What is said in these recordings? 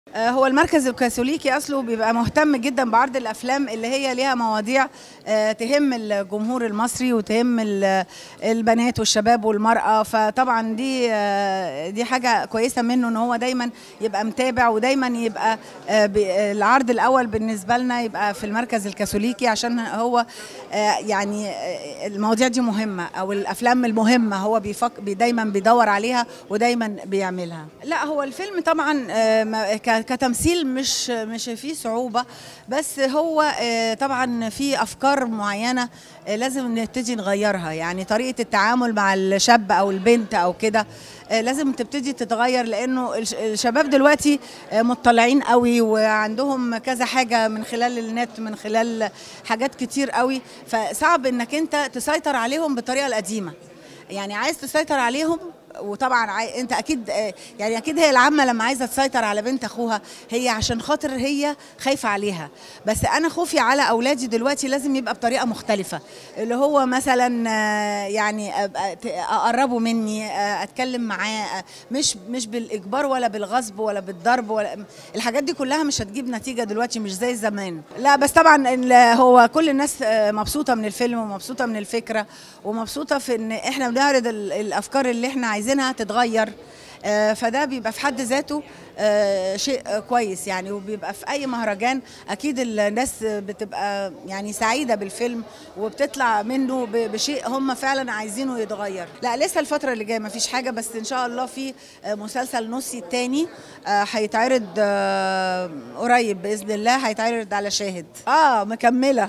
آه، هو المركز الكاثوليكي اصله بيبقى مهتم جدا بعرض الافلام اللي هي ليها مواضيع آه، تهم الجمهور المصري وتهم ال- البنات والشباب والمراه فطبعا دي آه، دي حاجه كويسه منه ان هو دايما يبقى متابع ودايما يبقى آه، ب- العرض الاول بالنسبه لنا يبقى في المركز الكاثوليكي عشان هو آه، يعني آه، المواضيع دي مهمه او الافلام المهمه هو بيفك بي- دايما بيدور عليها ودايما بيعملها لا هو الفيلم طبعا آه، ما- ك- كتمثيل مش مش فيه صعوبه بس هو آه، طبعا في افكار معينه آه، لازم نبتدي نغيرها يعني طريقه التعامل مع الشاب او البنت او كده آه، لازم تبتدي تتغير لانه الش- الشباب دلوقتي آه، مطلعين قوي وعندهم كذا حاجه من خلال النت من خلال حاجات كتير قوي فصعب انك انت تسيطر عليهم بالطريقه القديمه يعني عايز تسيطر عليهم وطبعا عاي... انت اكيد آه، يعني اكيد هي العامه لما عايزه تسيطر على بنت اخوها هي عشان خاطر هي خايفه عليها بس انا خوفي على اولادي دلوقتي لازم يبقى بطريقه مختلفه اللي هو مثلا آه، يعني أبقى ت- اقربه مني آه، اتكلم معاه آه، مش مش بالاجبار ولا بالغصب ولا بالضرب ولا الحاجات دي كلها مش هتجيب نتيجه دلوقتي مش زي زمان لا بس طبعا ال- هو كل الناس آه، مبسوطه من الفيلم ومبسوطه من الفكره ومبسوطه في ان احنا بنعرض ال- الافكار اللي احنا عايزينها تتغير آه، فده بيبقى في حد ذاته آه، شيء آه، كويس يعني وبيبقى في اي مهرجان اكيد الناس بتبقى يعني سعيده بالفيلم وبتطلع منه ب- بشيء هم فعلا عايزينه يتغير لا لسه الفتره اللي جايه مفيش حاجه بس ان شاء الله في آه، مسلسل نصي التاني آه، هيتعرض آه، قريب باذن الله هيتعرض على شاهد اه مكمله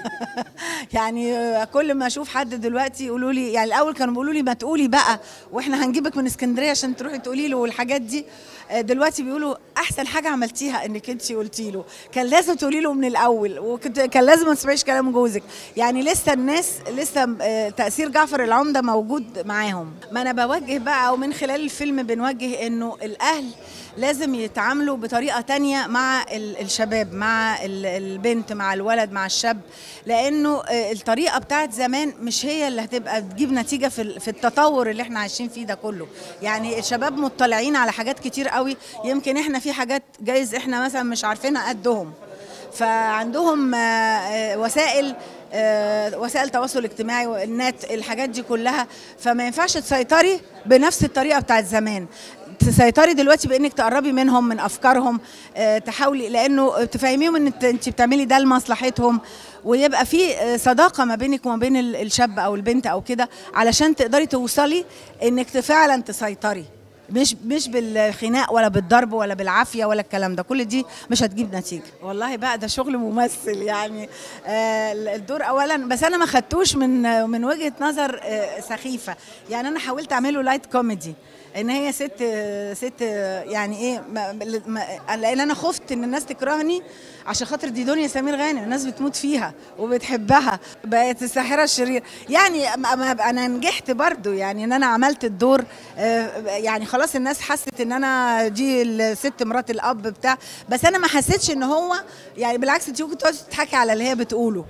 يعني آه، كل ما اشوف حد دلوقتي يقولوا لي يعني الاول كانوا بيقولوا لي ما تقولي بقى واحنا هنجيبك من اسكندريه عشان تروحي تقولي له والحاجات دي آه، دلوقتي بيقولوا احسن حاجه عملتيها انك انت قلتي له كان لازم تقولي له من الاول وكنت كان لازم ما تسمعيش كلام جوزك يعني لسه الناس لسه آه، تاثير جعفر العمده موجود معاهم ما انا بوجه بقى ومن خلال الفيلم بنوجه انه الاهل لازم يتعاملوا بطريقه تانية مع ال- الشباب مع ال- البنت مع الولد مع الشاب لانه آه، الطريقه بتاعت زمان مش هي اللي هتبقى تجيب نتيجه في ال- في التطور اللي احنا عايشين فيه ده كله يعني الشباب مطلعين على حاجات كتير قوي يمكن احنا في حاجات جايز احنا مثلا مش عارفينها قدهم فعندهم آه، آه، وسائل آه، وسائل تواصل اجتماعي والنت الحاجات دي كلها فما ينفعش تسيطري بنفس الطريقه بتاعت زمان تسيطري دلوقتي بانك تقربي منهم من افكارهم آه، تحاولي لانه تفهميهم ان انت انت بتعملي ده لمصلحتهم ويبقى في آه، صداقه ما بينك وما بين ال- الشاب او البنت او كده علشان تقدري توصلي انك فعلا تسيطري مش مش بالخناق ولا بالضرب ولا بالعافيه ولا الكلام ده كل دي مش هتجيب نتيجه والله بقى ده شغل ممثل يعني آه الدور اولا بس انا ما خدتوش من آه، من وجهه نظر آه سخيفه يعني انا حاولت اعمله لايت كوميدي ان هي ست آه، ست آه، يعني ايه ما ما لان انا خفت ان الناس تكرهني عشان خاطر دي دنيا سمير غانم الناس بتموت فيها وبتحبها بقت الساحره الشريره يعني ما- ما- انا نجحت برضو يعني ان انا عملت الدور آه، يعني خلاص الناس حست ان انا دي الست مرات الاب بتاع بس انا ما حسيتش ان هو يعني بالعكس انت ممكن تقعدي تضحكي على اللي هي بتقوله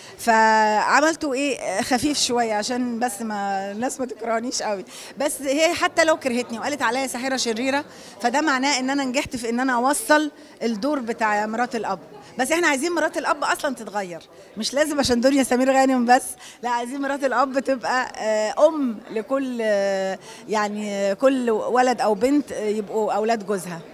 فعملته ايه خفيف شويه عشان بس ما الناس ما تكرهنيش قوي بس هي حتى لو كرهتني وقالت عليا ساحره شريره فده معناه ان انا نجحت في ان انا اوصل الدور بتاع مرات الاب بس احنا عايزين مرات الاب اصلا تتغير مش لازم عشان دنيا سمير غانم بس لا عايزين مرات الاب تبقى آه، ام لكل آه، يعني كل ولد او بنت آه، يبقوا اولاد جوزها